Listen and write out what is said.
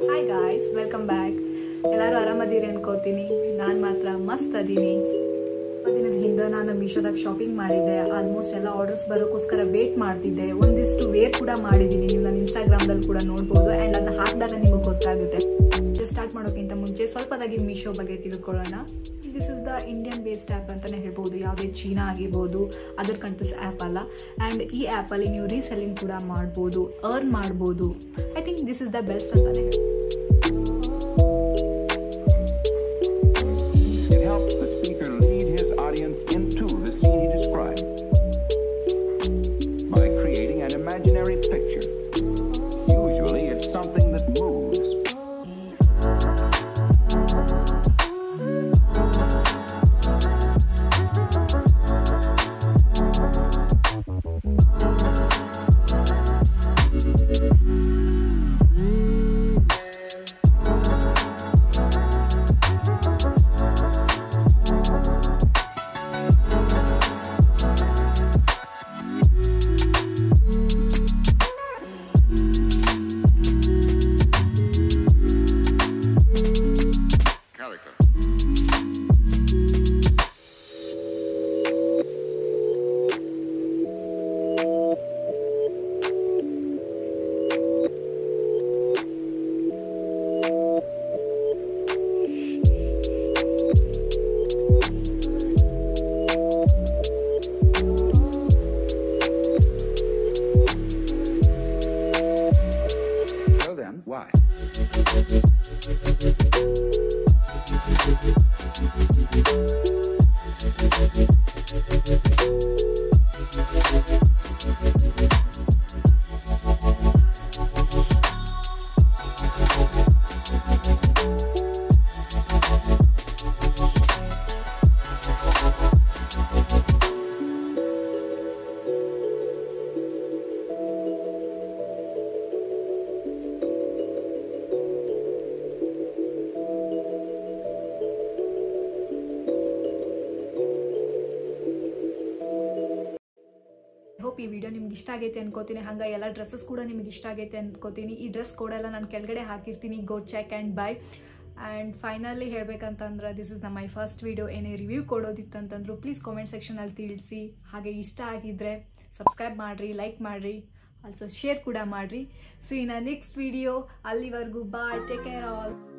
Hi guys welcome back ಎಲ್ಲರೂ ಆರಾಮದೀರಿ ಅನ್ಕೋತೀನಿ ನಾನು ಮಾತ್ರ ಮಸ್ತ್ ಅದೀನಿ ದಿನದ ಹಿಂದೆ ನಾನು ಮೀಶೋದಾಗ ಶಾಪಿಂಗ್ ಮಾಡಿದ್ದೆ ಆಲ್ಮೋಸ್ಟ್ ಎಲ್ಲ ಆರ್ಡರ್ಸ್ ಬರೋಕ್ಕೋಸ್ಕರ ವೇಟ್ ಮಾಡ್ತಿದ್ದೆ ಒಂದಿಷ್ಟು ವೇರ್ ಕೂಡ ಮಾಡಿದ್ದೀನಿ ನೀವು ನನ್ನ ಇನ್ಸ್ಟಾಗ್ರಾಮ್ದಲ್ಲಿ ಕೂಡ ನೋಡ್ಬೋದು ಆ್ಯಂಡ್ ಅದನ್ನ ಹಾಕಿದಾಗ ನಿಮಗೆ ಗೊತ್ತಾಗುತ್ತೆ ಸ್ಟಾರ್ಟ್ ಮಾಡೋಕ್ಕಿಂತ ಮುಂಚೆ ಸ್ವಲ್ಪದಾಗಿ ಮೀಶೋ ಬಗ್ಗೆ ತಿಳ್ಕೊಳ್ಳೋಣ this is the Indian based app ಅಂತಲೇ ಹೇಳ್ಬೋದು ಯಾವುದೇ ಚೀನಾ ಆಗಿರ್ಬೋದು ಅದರ್ ಕಂಟ್ರೀಸ್ ಆ್ಯಪ್ ಅಲ್ಲ ಆ್ಯಂಡ್ ಈ ಆ್ಯಪಲ್ಲಿ ನೀವು ರೀಸೆಲ್ಲಿಂಗ್ ಕೂಡ ಮಾಡ್ಬೋದು ಅರ್ನ್ ಮಾಡ್ಬೋದು I think this is the best ಅಂತಲೇ ಹೇಳ್ಬೋದು It helps the speaker lead his audience into the scene he describes by creating an imaginary picture. Usually, it's something that moves. Calico. So then, why? Hope ಈ video ನಿಮ್ಗೆ ಇಷ್ಟ ಆಗೈತೆ ಅನ್ಕೋತೀನಿ ಹಂಗೆ ಎಲ್ಲ dresses ಕೂಡ ನಿಮ್ಗೆ ಇಷ್ಟ ಆಗೈತೆ ಅನ್ಕೋತೀನಿ ಈ ಡ್ರೆಸ್ ಕೋಡೆಲ್ಲ ನಾನು ಕೆಳಗಡೆ ಹಾಕಿರ್ತೀನಿ go check and buy and finally ಹೇಳ್ಬೇಕಂತಂದ್ರೆ ದಿಸ್ ಇಸ್ ನ ಮೈ ಫಸ್ಟ್ ವಿಡಿಯೋ ಏನೇ ರಿವ್ಯೂ ಕೊಡೋದಿತ್ತಂತಂದ್ರು ಪ್ಲೀಸ್ ಕಾಮೆಂಟ್ ಸೆಕ್ಷನಲ್ಲಿ ತಿಳಿಸಿ ಹಾಗೆ ಇಷ್ಟ ಆಗಿದ್ರೆ ಸಬ್ಸ್ಕ್ರೈಬ್ ಮಾಡಿರಿ ಲೈಕ್ ಮಾಡಿರಿ ಆಲ್ಸೋ ಶೇರ್ ಕೂಡ ಮಾಡಿರಿ ಸೊ ಇನ್ನು ನೆಕ್ಸ್ಟ್ ವಿಡಿಯೋ ಅಲ್ಲಿವರೆಗೂ ಬಾಯ್ ಟೇಕ್ ಕೇರ್ ಆಲ್